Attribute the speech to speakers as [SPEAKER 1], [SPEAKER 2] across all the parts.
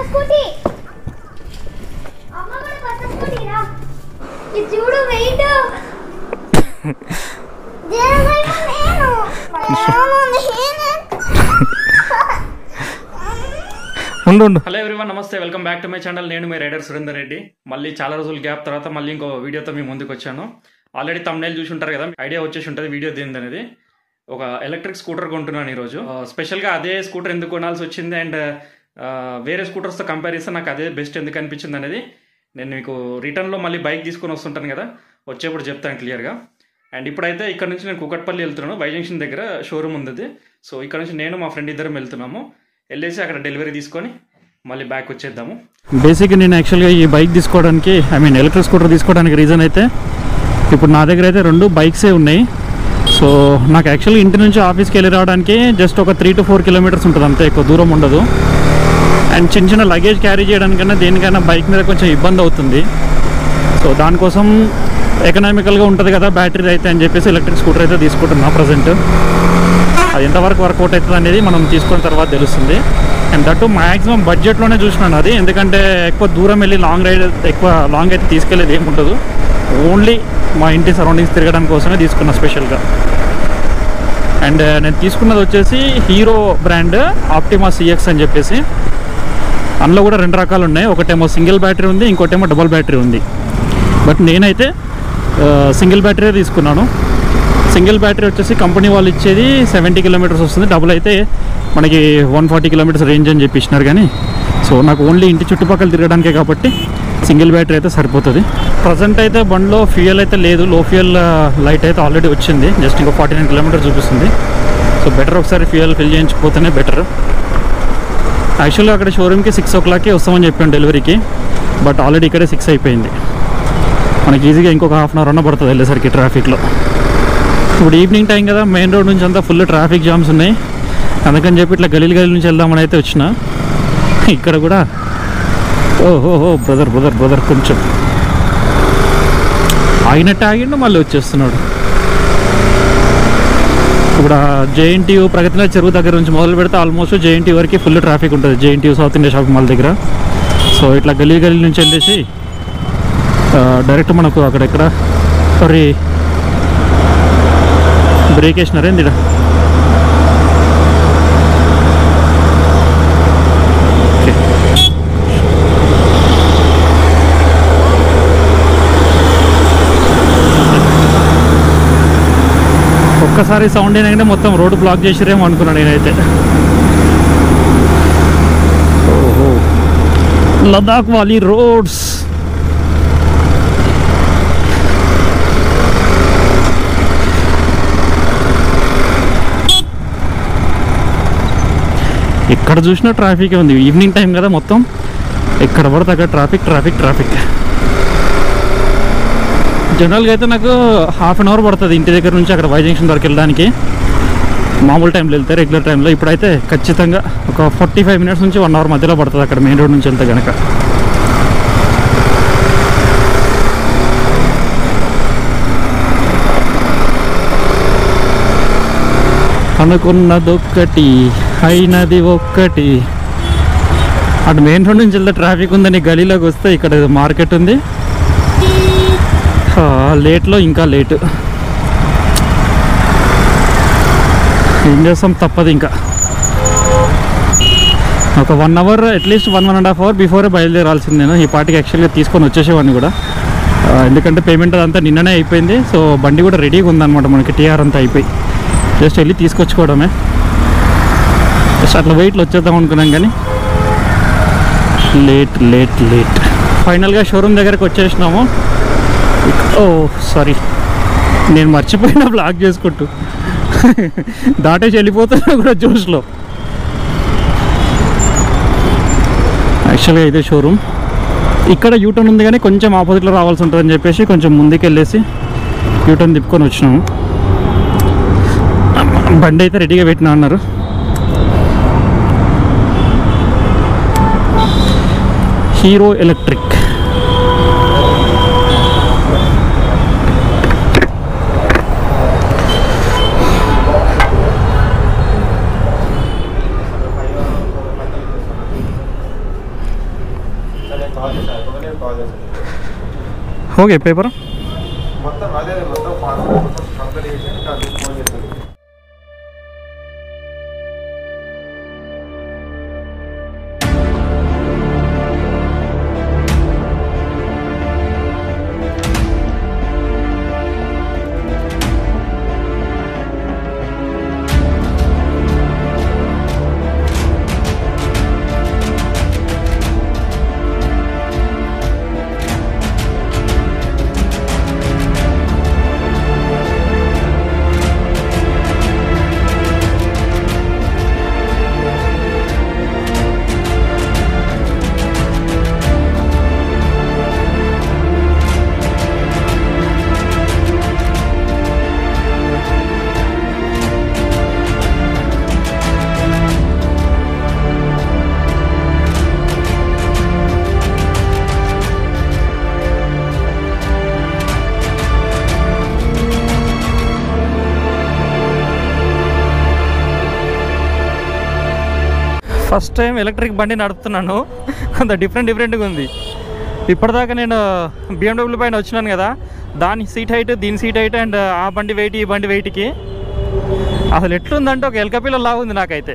[SPEAKER 1] Scooty అమ్మ కూడా కొత్త స్కూటీ రా ఇది చూడు వెయిట్ నేను
[SPEAKER 2] ఉండు ఉండు
[SPEAKER 3] hello everyone namaste welcome back to my channel నేను మీ రైడర్ సురేందర్ రెడ్డి మళ్ళీ చాలా రోజుల గ్యాప్ తర్వాత మళ్ళీ ఇంకో వీడియోతో మీ ముందుకు వచ్చాను ఆల్రెడీ తమ్నైల్ చూసి ఉంటారు కదా ఐడియా వచ్చేసి ఉంటుంది వీడియో దేనిది అనేది ఒక ఎలక్ట్రిక్ స్కూటర్ కొంటున్నాను ఈరోజు ఆ, స్పెషల్గా అదే స్కూటర్ ఎందుకు కొనాల్సి వచ్చింది అండ్ ఆ, వేరే స్కూటర్స్తో కంపేర్ చేస్తే నాకు అదే బెస్ట్ ఎందుకు అనిపించింది అనేది నేను మీకు రిటర్న్లో మళ్ళీ బైక్ తీసుకొని వస్తుంటాను కదా వచ్చేప్పుడు చెప్తాను క్లియర్గా అండ్ ఇప్పుడైతే ఇక్కడ నుంచి నేను కుకట్పల్లి వెళ్తున్నాను వై జంక్షన్ దగ్గర షోరూమ్ ఉంది అది. సో ఇక్కడ నుంచి నేను మా ఫ్రెండ్ ఇద్దరం వెళ్తున్నాము వెళ్ళేసి అక్కడ డెలివరీ తీసుకొని మళ్ళీ బ్యాక్ వచ్చేద్దాము
[SPEAKER 2] బేసిక్గా నేను యాక్చువల్గా ఈ బైక్ తీసుకోవడానికి ఐ మీన్ ఎలక్ట్రిక్ స్కూటర్ తీసుకోవడానికి రీజన్ అయితే ఇప్పుడు నా దగ్గర అయితే రెండు బైక్సే ఉన్నాయి సో నాకు యాక్చువల్లీ ఇంటి నుంచి ఆఫీస్కి వెళ్ళి రావడానికి జస్ట్ ఒక త్రీ టు ఫోర్ కిలోమీటర్స్ ఉంటుంది అంతే ఎక్కువ దూరం ఉండదు అండ్ చిన్న చిన్న లగేజ్ క్యారీ చేయడానికన్నా దేనికైనా బైక్ మీద కొంచెం ఇబ్బంది అవుతుంది సో దానికోసం ఎకనామికల్గా ఉంటుంది కదా బ్యాటరీ అయితే అని చెప్పేసి ఎలక్ట్రిక్ స్కూటర్ అయితే తీసుకుంటున్నా ప్రజెంట్ అది ఎంతవరకు వర్కౌట్ అవుతుంది అనేది మనం తీసుకున్న తర్వాత తెలుస్తుంది అండ్ దట్టు మ్యాక్సిమం బడ్జెట్లోనే చూసినాను అది ఎందుకంటే ఎక్కువ దూరం వెళ్ళి లాంగ్ రైడ్ ఎక్కువ లాంగ్ అయితే తీసుకెళ్ళేది ఏమి ఉండదు ఓన్లీ మా ఇంటి సరౌండింగ్స్ తిరగడం కోసమే తీసుకున్నా స్పెషల్గా అండ్ నేను తీసుకున్నది వచ్చేసి హీరో బ్రాండ్ ఆప్టిమా సిఎక్స్ అని చెప్పేసి అందులో కూడా రెండు రకాలు ఉన్నాయి ఒకటేమో సింగిల్ బ్యాటరీ ఉంది ఇంకోటేమో డబుల్ బ్యాటరీ ఉంది బట్ నేనైతే సింగిల్ బ్యాటరీ తీసుకున్నాను సింగిల్ బ్యాటరీ వచ్చేసి కంపెనీ వాళ్ళు ఇచ్చేది సెవెంటీ కిలోమీటర్స్ వస్తుంది డబుల్ అయితే మనకి వన్ ఫార్టీ కిలోమీటర్స్ రేంజ్ అని చెప్పి ఇచ్చినారు కానీ సో నాకు ఓన్లీ ఇంటి చుట్టుపక్కల తిరగడానికే కాబట్టి సింగిల్ బ్యాటరీ అయితే సరిపోతుంది ప్రజెంట్ అయితే బండ్లో ఫ్యూయల్ అయితే లేదు లో ఫ్యూయల్ లైట్ అయితే ఆల్రెడీ వచ్చింది జస్ట్ ఇంకా ఫార్టీ నైన్ కిలోమీటర్స్ చూపిస్తుంది సో బెటర్ ఒకసారి ఫ్యూయల్ ఫిల్ చేయించిపోతేనే బెటర్ యాక్చువల్గా అక్కడ షోరూమ్కి సిక్స్ ఓ క్లాక్కి వస్తామని చెప్పాను డెలివరీకి బట్ ఆల్రెడీ ఇక్కడే సిక్స్ అయిపోయింది మనకి ఈజీగా ఇంకొక హాఫ్ అన్ అవర్ అన్న పడుతుంది వెళ్ళేసరికి ట్రాఫిక్లో ఇప్పుడు ఈవినింగ్ టైం కదా మెయిన్ రోడ్ నుంచి అంతా ఫుల్ ట్రాఫిక్ జామ్స్ ఉన్నాయి అందుకని చెప్పి ఇట్లా గలీల్ గలీల నుంచి వెళ్దామని అయితే వచ్చిన ఇక్కడ కూడా ఓహో ఓ బ్రదర్ బ్రదర్ బ్రదర్ కొంచెం ఆగినట్టు ఆగిండు మళ్ళీ వచ్చేస్తున్నాడు ఇప్పుడు జేఎన్టీయూ ప్రగతినగర్ చెరువు దగ్గర నుంచి మొదలు పెడితే ఆల్మోస్ట్ జేఎన్టీ వరకు ఫుల్ ట్రాఫిక్ ఉంటుంది JNTU South India shopping mall దగ్గర సో ఇట్లా గల్లీ గల్లీ నుంచి వెళ్ళేసి ఆ, డైరెక్ట్ మనకు అక్కడెక్కడ సారీ బ్రేక్ వేసినారా ఏంది ఈడ? ఓకే. ఒక్కసారి సౌండ్ అయినా మొత్తం రోడ్డు బ్లాక్ చేసిరేమో అనుకున్నాను నేనైతే ఓహో లదాఖ్ వాలి రోడ్స్ ఎక్కడ చూసినా ట్రాఫిక్ ఉంది ఈవినింగ్ టైం కదా మొత్తం ఎక్కడ పడితే అక్కడ ట్రాఫిక్ ట్రాఫిక్ ట్రాఫిక్ జనరల్గా అయితే నాకు హాఫ్ అన్ అవర్ పడుతుంది ఇంటి దగ్గర నుంచి అక్కడ వై జంక్షన్ వరకు వెళ్ళడానికి మామూలు టైంలో వెళ్తే రెగ్యులర్ టైంలో ఇప్పుడైతే ఖచ్చితంగా ఒక ఫార్టీ ఫైవ్ మినిట్స్ నుంచి వన్ అవర్ మధ్యలో పడుతుంది అక్కడ మెయిన్ రోడ్ నుంచి వెళ్తే కనుక అనుకున్నదొక్కటి అయినది ఒక్కటి అటు మెయిన్ రోడ్ నుంచి వెళ్తే ట్రాఫిక్ ఉందని గలీలోకి వస్తే ఇక్కడ మార్కెట్ ఉంది ఆ, లేట్లో ఇంకా లేటు ఏం చేస్తాం తప్పదు ఇంకా ఒక one hour at least one one and half hour బిఫోరే బయలుదేరాల్సింది నేను ఈ పార్టీకి యాక్చువల్గా తీసుకొని వచ్చేసేవాడిని కూడా ఆ, ఎందుకంటే పేమెంట్ అదంతా నిన్ననే అయిపోయింది సో బండి కూడా రెడీగా ఉందన్నమాట మనకి టీఆర్ అంతా అయిపోయి జస్ట్ వెళ్ళి తీసుకొచ్చుకోవడమే జస్ట్ అట్లా వెయిట్లో వచ్చేద్దాం అనుకున్నాం కానీ లేట్ లేట్ లేట్ ఫైనల్గా షోరూమ్ దగ్గరకు వచ్చేసినాము ఓ సారీ నేను మర్చిపోయినా బ్లాక్ చేసుకుంటూ దాటేసి వెళ్ళిపోతున్నా కూడా జోష్లో యాక్చువల్గా ఇదే షోరూమ్ ఇక్కడ యూటర్న్ ఉంది కానీ కొంచెం ఆపోజిట్లో రావాల్సి ఉంటుందని చెప్పేసి కొంచెం ముందుకు వెళ్ళేసి యూటర్న్ తిప్పుకొని వచ్చినాము బండి అయితే రెడీగా పెట్టినా అన్నారు హీరో ఎలక్ట్రిక్ ఓకే పేపర్
[SPEAKER 4] మొత్తం అదే మొత్తం ఫార్మర్ మొత్తం కంప్లీట్ చేసి ఇంకా ఫోన్ చేస్తాను
[SPEAKER 2] ఫస్ట్ టైం ఎలక్ట్రిక్ బండి నడుపుతున్నాను కొంత డిఫరెంట్ డిఫరెంట్గా ఉంది ఇప్పటిదాకా నేను బిఎండబ్ల్యూ పైన వచ్చినాను కదా దాని సీట్ హైట్ దీని సీట్ హైట్ అండ్ ఆ బండి వెయిట్ ఈ బండి వెయిట్కి అసలు ఎట్లుందంటే ఒక ఎలకపిల్ల లాగా ఉంది నాకైతే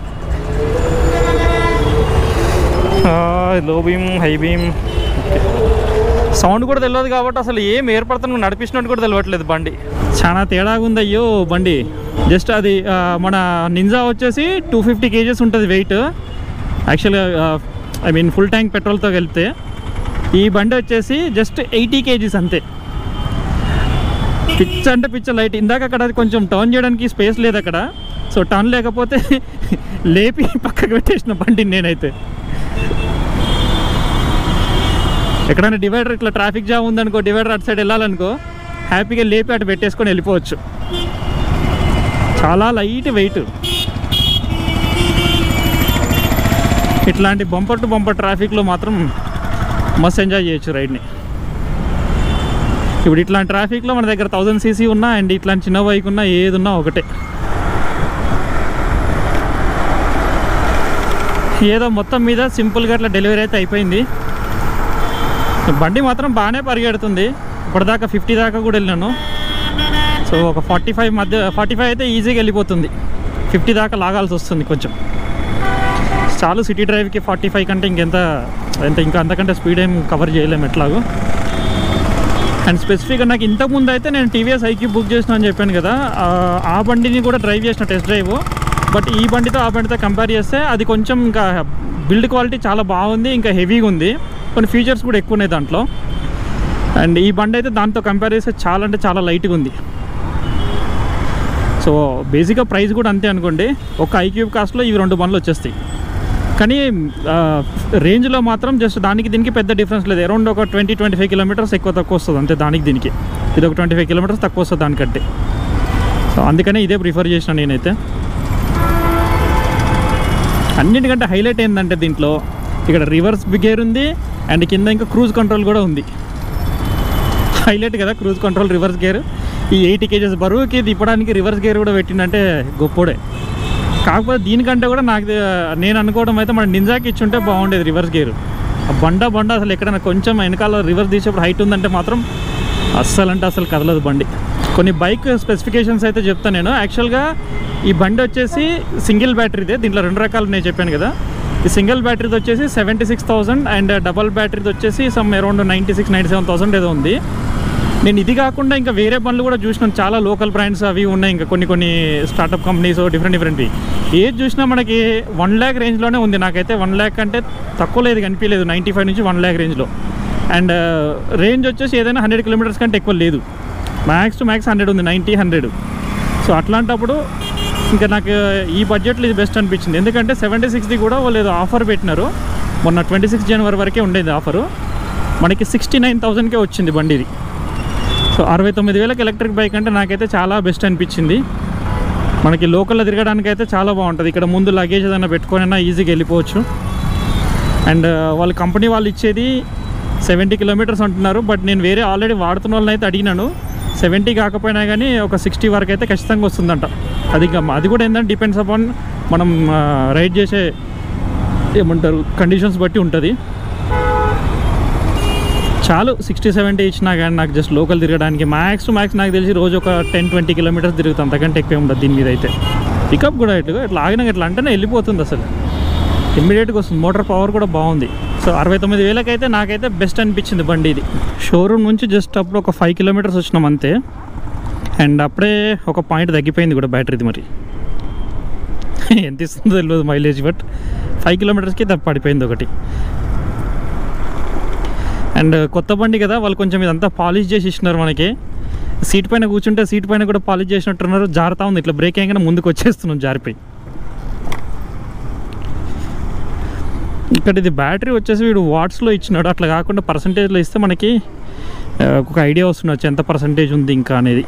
[SPEAKER 2] లో బీమ్ హై బీమ్ సౌండ్ కూడా తెలియదు కాబట్టి అసలు ఏం ఏర్పడుతున్నా నడిపించినట్టు కూడా తెలియట్లేదు బండి చాలా తేడాగా ఉంది అయ్యో బండి జస్ట్ అది ఆ, మన నింజా వచ్చేసి టూ ఫిఫ్టీ కేజెస్ ఉంటుంది వెయిట్ యాక్చువల్గా ఐ మీన్ ఫుల్ ట్యాంక్ పెట్రోల్తో కలిపితే ఈ బండి వచ్చేసి జస్ట్ ఎయిటీ కేజీస్ అంతే పిచ్చ అంటే పిచ్చ లైట్ ఇందాక అక్కడ అది కొంచెం టర్న్ చేయడానికి స్పేస్ లేదు అక్కడ సో టర్న్ లేకపోతే లేపి పక్కకు పెట్టేసిన బండిని నేనైతే ఎక్కడైనా డివైడర్ ఇట్లా ట్రాఫిక్ జామ్ ఉందనుకో డివైడర్ అటు సైడ్ వెళ్ళాలనుకో హ్యాపీగా లేపి అటు పెట్టేసుకొని వెళ్ళిపోవచ్చు చాలా లైట్ వెయిట్ ఇట్లాంటి బంపర్ టు బంపర్ ట్రాఫిక్లో మాత్రం మస్త్ ఎంజాయ్ చేయొచ్చు రైడ్ని ఇప్పుడు ఇట్లాంటి ట్రాఫిక్లో మన దగ్గర థౌజండ్ సీసీ ఉన్నా అండ్ ఇట్లాంటి చిన్న బైక్ ఉన్నా ఏది ఉన్నా ఒకటే ఏదో మొత్తం మీద సింపుల్గా అట్లా డెలివరీ అయితే అయిపోయింది బండి మాత్రం బాగానే పరిగెడుతుంది ఇప్పటిదాకా ఫిఫ్టీ దాకా కూడా వెళ్ళాను సో ఒక ఫార్టీ ఫైవ్ మధ్య ఫార్టీ ఫైవ్ అయితే ఈజీగా వెళ్ళిపోతుంది ఫిఫ్టీ దాకా లాగాల్సి వస్తుంది కొంచెం చాలు సిటీ డ్రైవ్కి ఫార్టీ ఫైవ్ కంటే ఇంకెంత ఎంత ఇంకా అంతకంటే స్పీడ్ ఏం కవర్ చేయలేము ఎట్లాగో అండ్ స్పెసిఫిక్గా నాకు ఇంతకుముందు అయితే నేను టీవీఎస్ ఐక్యూ బుక్ చేసిన అని చెప్పాను కదా ఆ- ఆ బండిని కూడా డ్రైవ్ చేసిన టెస్ట్ డ్రైవ్ బట్ ఈ బండితో ఆ బండితో కంపేర్ చేస్తే అది కొంచెం ఇంకా బిల్డ్ క్వాలిటీ చాలా బాగుంది ఇంకా హెవీగా ఉంది కొన్ని ఫీచర్స్ కూడా ఎక్కువ ఉన్నాయి దాంట్లో అండ్ ఈ బండి అయితే దాంతో కంపేర్ చేస్తే చాలా అంటే చాలా లైట్గా ఉంది సో బేసిక్గా ప్రైస్ కూడా అంతే అనుకోండి ఒక ఐక్యూబ్ కాస్ట్లో ఇవి రెండు బండ్లు వచ్చేస్తాయి కానీ ఆ, రేంజ్లో మాత్రం జస్ట్ దానికి దీనికి పెద్ద డిఫరెన్స్ లేదు అరౌండ్ ఒక ట్వంటీ ట్వంటీ ఫైవ్ కిలోమీటర్స్ ఎక్కువ తక్కువ వస్తుంది అంతే దానికి దీనికి ఇది ఒక ట్వంటీ ఫైవ్ కిలోమీటర్స్ తక్కువ వస్తుంది దానికంటే సో అందుకనే ఇదే ప్రిఫర్ చేసిన నేనైతే అన్నిటికంటే హైలైట్ ఏంటంటే దీంట్లో ఇక్కడ రివర్స్ గేర్ ఉంది అండ్ కింద ఇంకా క్రూజ్ కంట్రోల్ కూడా ఉంది హైలైట్ కదా క్రూజ్ కంట్రోల్ రివర్స్ గేర్ ఈ ఎయిటీ కేజెస్ బరువుకి తిప్పడానికి రివర్స్ గేర్ కూడా పెట్టిందంటే గొప్పోడే కాకపోతే దీనికంటే కూడా నాకు తె- నేను అనుకోవడం అయితే మన నింజాకి ఇచ్చుంటే బాగుండేది రివర్స్ గేర్ ఆ బండ బండ అసలు ఎక్కడైనా కొంచెం వెనకాల రివర్స్ తీసేప్పుడు హైట్ ఉందంటే మాత్రం అస్సలు అంటే అసలు కదలదు బండి కొన్ని బైక్ స్పెసిఫికేషన్స్ అయితే చెప్తాను నేను యాక్చువల్గా ఈ బండి వచ్చేసి సింగిల్ బ్యాటరీదే దీంట్లో రెండు రకాలు నేను చెప్పాను కదా ఈ సింగిల్ బ్యాటరీది వచ్చేసి seventy six thousand and double బ్యాటరీది వచ్చేసి some around ninety six ninety seven thousand ఏదో ఉంది నేను ఇది కాకుండా ఇంకా వేరే బండ్లు కూడా చూసినాను చాలా లోకల్ బ్రాండ్స్ అవి ఉన్నాయి ఇంకా కొన్ని కొన్ని స్టార్టప్ కంపెనీస్ డిఫరెంట్ డిఫరెంట్వి ఏది చూసినా మనకి వన్ ల్యాక్ రేంజ్లోనే ఉంది నాకైతే వన్ ల్యాక్ అంటే తక్కువ లేదు కనిపించలేదు నైంటీ ఫైవ్ నుంచి వన్ ల్యాక్ రేంజ్లో అండ్ రేంజ్ వచ్చేసి ఏదైనా హండ్రెడ్ కిలోమీటర్స్ కంటే ఎక్కువ లేదు మ్యాక్స్ టు మ్యాక్స్ హండ్రెడ్ ఉంది నైంటీ హండ్రెడ్ సో అట్లాంటప్పుడు ఇంకా నాకు ఈ బడ్జెట్లో ఇది బెస్ట్ అనిపించింది ఎందుకంటే సెవెంటీ సిక్స్ది కూడా వాళ్ళు ఏదో ఆఫర్ పెట్టినారు మొన్న ట్వంటీ సిక్స్ జనవరి వరకే ఉండేది ఆఫరు మనకి సిక్స్టీ నైన్ థౌజండ్కే వచ్చింది బండి ఇది సో అరవై తొమ్మిది వేలకు ఎలక్ట్రిక్ బైక్ అంటే నాకైతే చాలా బెస్ట్ అనిపించింది మనకి లోకల్లో తిరగడానికి అయితే చాలా బాగుంటుంది ఇక్కడ ముందు లగేజ్ ఏదైనా పెట్టుకొని ఈజీగా వెళ్ళిపోవచ్చు అండ్ వాళ్ళ కంపెనీ వాళ్ళు ఇచ్చేది సెవెంటీ కిలోమీటర్స్ అంటున్నారు బట్ నేను వేరే ఆల్రెడీ వాడుతున్న వాళ్ళని అయితే అడిగినాను సెవెంటీ కాకపోయినా కానీ ఒక సిక్స్టీ వరకు అయితే ఖచ్చితంగా వస్తుందంట అది ఇంకా అది కూడా ఏంటంటే డిపెండ్స్ అపాన్ మనం రైడ్ చేసే ఏమంటారు కండిషన్స్ బట్టి ఉంటుంది చాలు సిక్స్టీ సెవెంటీ ఇచ్చినా కానీ నాకు జస్ట్ లోకల్ తిరగడానికి మ్యాక్స్ టు మ్యాక్స్ నాకు తెలిసి రోజు ఒక టెన్ ట్వంటీ కిలోమీటర్స్ తిరుగుతాం అంతకంటే ఎక్కువ ఉండదు దీని మీద అయితే పికప్ కూడా ఇట్లా ఇట్లా ఆగినాక ఇట్లా అంటేనే వెళ్ళిపోతుంది అసలు ఇమ్మీడియట్గా వస్తుంది మోటార్ పవర్ కూడా బాగుంది సో అరవై తొమ్మిది వేలకైతే నాకైతే బెస్ట్ అనిపించింది బండి ఇది షోరూమ్ నుంచి జస్ట్ అప్పుడు ఒక ఫైవ్ కిలోమీటర్స్ వచ్చినాం అంతే అండ్ అప్పుడే ఒక పాయింట్ తగ్గిపోయింది కూడా బ్యాటరీది మరి ఎంత ఇస్తుందో తెలియదు మైలేజ్ బట్ ఫైవ్ కిలోమీటర్స్కి తప్ప పడిపోయింది ఒకటి అండ్ కొత్త బండి కదా వాళ్ళు కొంచెం ఇదంతా పాలిష్ చేసి ఇచ్చినారు మనకి సీట్ పైన కూర్చుంటే సీట్ పైన కూడా పాలిష్ చేసినట్టున్నారు జారుతా ఉంది ఇట్లా బ్రేక్ అయ్యగానే ముందుకు వచ్చేస్తున్నాం జారిపోయి ఇక్కడ ఇది బ్యాటరీ వచ్చేసి వీడు వాట్స్లో ఇచ్చినాడు అట్లా కాకుండా పర్సంటేజ్లో ఇస్తే మనకి ఆ, ఒక ఐడియా వస్తుండొచ్చు ఎంత పర్సంటేజ్ ఉంది ఇంకా అనేది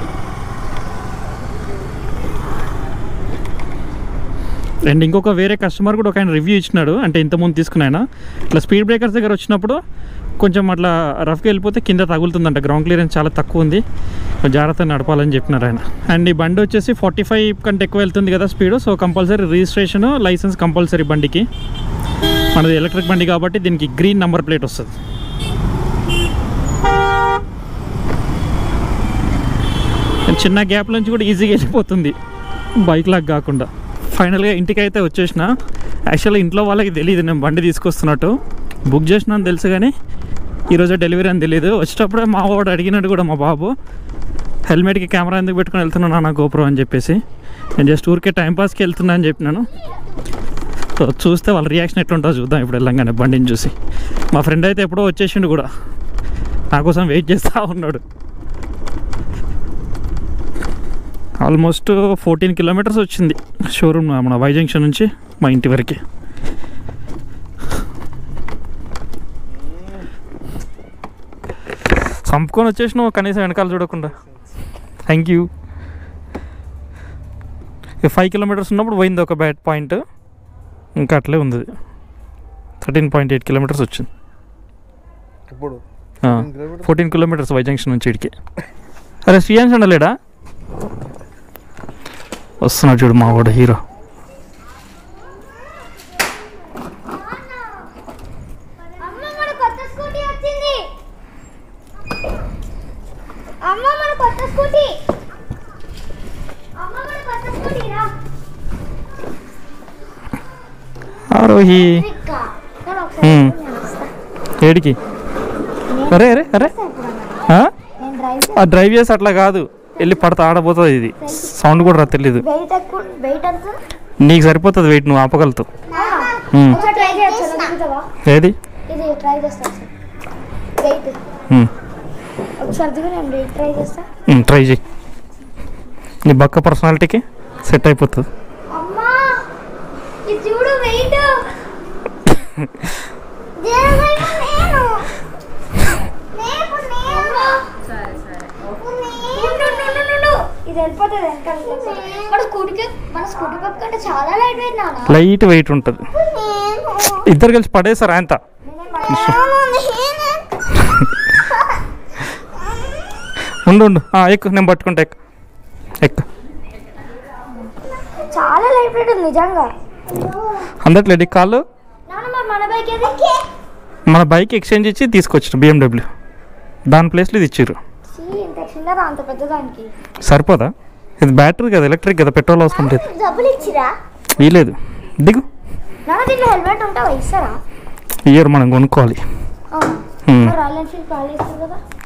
[SPEAKER 2] అండ్ ఇంకొక వేరే కస్టమర్ కూడా ఒక ఆయన రివ్యూ ఇచ్చినాడు అంటే ఇంతకుముందు తీసుకున్న ఆయన ఇట్లా స్పీడ్ బ్రేకర్స్ దగ్గర వచ్చినప్పుడు కొంచెం అట్లా రఫ్గా వెళ్ళిపోతే కింద తగులుతుందంట గ్రౌండ్ క్లియరెన్స్ చాలా తక్కువ ఉంది కొంచెం జాగ్రత్తగా నడపాలని చెప్పినారు ఆయన అండ్ ఈ బండి వచ్చేసి ఫార్టీ ఫైవ్ కంటే ఎక్కువ వెళ్తుంది కదా speed so compulsory registration license compulsory బండికి మనది ఎలక్ట్రిక్ బండి కాబట్టి దీనికి గ్రీన్ నెంబర్ ప్లేట్ వస్తుంది చిన్న గ్యాప్ నుంచి కూడా ఈజీగా వెళ్ళిపోతుంది బైక్ లాగా కాకుండా ఫైనల్గా ఇంటికి అయితే వచ్చేసిన యాక్చువల్గా ఇంట్లో వాళ్ళకి తెలియదు నేను బండి తీసుకొస్తున్నట్టు బుక్ చేసిన అని తెలుసు కానీ ఈరోజు డెలివరీ అని తెలియదు వచ్చేటప్పుడే మా వాడు అడిగినాడు కూడా మా బాబు హెల్మెట్కి కెమెరా ఎందుకు పెట్టుకొని వెళ్తున్నాను నా గోప్రో అని చెప్పేసి నేను జస్ట్ ఊరికే టైంపాస్కి వెళ్తున్నా అని చెప్పినాను సో చూస్తే వాళ్ళ రియాక్షన్ ఎట్లుంటుందో చూద్దాం ఇప్పుడు వెళ్ళంగానే బండిని చూసి మా ఫ్రెండ్ అయితే ఎప్పుడో వచ్చేసిండు కూడా నా కోసం వెయిట్ చేస్తూ ఉన్నాడు ఆల్మోస్ట్ ఫోర్టీన్ కిలోమీటర్స్ వచ్చింది షోరూమ్ మన వై జంక్షన్ నుంచి మా ఇంటి వరకు చంపుకొని వచ్చేసినావు కనీసం వెనకాల చూడకుండా థ్యాంక్ యూ ఫైవ్ కిలోమీటర్స్ ఉన్నప్పుడు పోయింది ఒక బ్యాట్ పాయింట్ ఇంకా అట్లే ఉంది థర్టీన్ పాయింట్ ఎయిట్ కిలోమీటర్స్ వచ్చింది
[SPEAKER 4] ఇప్పుడు
[SPEAKER 2] ఫోర్టీన్ కిలోమీటర్స్ వై జంక్షన్ నుంచి ఇడికి అరే శ్రీయాన్స్ ఉండలేడా వస్తున్నాడు చూడు మా వాడు హీరో
[SPEAKER 1] అమ్మ మన కొత్త స్కూటీ వచ్చింది అమ్మ మన కొత్త స్కూటీ అమ్మ మన కొత్త స్కూటీ రా
[SPEAKER 2] ఆరోహి
[SPEAKER 1] ఇంకా నేను ఒకసారి
[SPEAKER 2] హ్మ్.
[SPEAKER 1] నేను వస్తా.
[SPEAKER 2] ఏడికి అరే అరే అరే ఆ?
[SPEAKER 1] నేను డ్రైవ్
[SPEAKER 2] ఆ డ్రైవ్ చేసి అట్లా కాదు వెళ్ళి పడతా ఆడబోతుంది ఇది సౌండ్ కూడా రా తెలీదు
[SPEAKER 1] వెయిట్ ఎక్కువ వెయిట్ ఎంత
[SPEAKER 2] నీకు సరిపోతుంది వెయిట్ నువ్వు ఆపగలుగుతావు హ్మ్.
[SPEAKER 1] ఒకసారి ట్రై చేయొచ్చు దిగుతావా
[SPEAKER 2] ఏది
[SPEAKER 1] ఇది ట్రై చేస్తా వెయిట్
[SPEAKER 2] హ్మ్.
[SPEAKER 1] ఒకసారి దిగు నేను వెయిట్ ట్రై చేస్తా
[SPEAKER 2] హ్మ్, ట్రై చేయి నీ బక్క పర్సనాలిటీకి సెట్ అయిపోతుంది
[SPEAKER 1] అమ్మా ఇది చూడు వెయిట్ నేను ఇది వెళ్ళిపోతుంది వెనకాల మన స్కూటీకి మన స్కూటీ పప్పు కంటే చాలా లైట్ వెయిట్ నాన్న
[SPEAKER 2] లైట్ వెయిట్ ఉంటుంది ఇద్దరు కలిసి పడేసారు ఆయన ఉండు ఉండు ఆ, ఎక్కు నేను పట్టుకుంటా ఎక్కు ఎక్కు
[SPEAKER 1] చాలా లైట్ వెయిట్ ఉంది నిజంగా
[SPEAKER 2] అందట్లేదు కాళ్ళు
[SPEAKER 1] నాన్న మరి మన బైక్ ఏది
[SPEAKER 2] మన బైక్ ఎక్స్చేంజ్ ఇచ్చి తీసుకొచ్చిన బిఎండబ్ల్యూ దాని ప్లేస్లో ఇది ఇచ్చారు
[SPEAKER 1] సీ, ఇంత చిన్నదా అంత పెద్దదానికి
[SPEAKER 2] సరిపోదా ఇది బ్యాటరీ కదా ఎలక్ట్రిక్ కదా పెట్రోల్ అవసరం లేదు
[SPEAKER 1] డబ్బులు ఇచ్చిరా
[SPEAKER 2] వీలేదు దిగు
[SPEAKER 1] నాన్న దీంట్లో హెల్మెట్ ఉంటావా ఇస్తారా
[SPEAKER 2] ఇయర్ మనం కొనుక్కోవాలి
[SPEAKER 1] ఆ.
[SPEAKER 2] హ్మ్.
[SPEAKER 1] మరి రాయల్ ఎన్ఫీల్డ్ కాల్ చేస్తారు కదా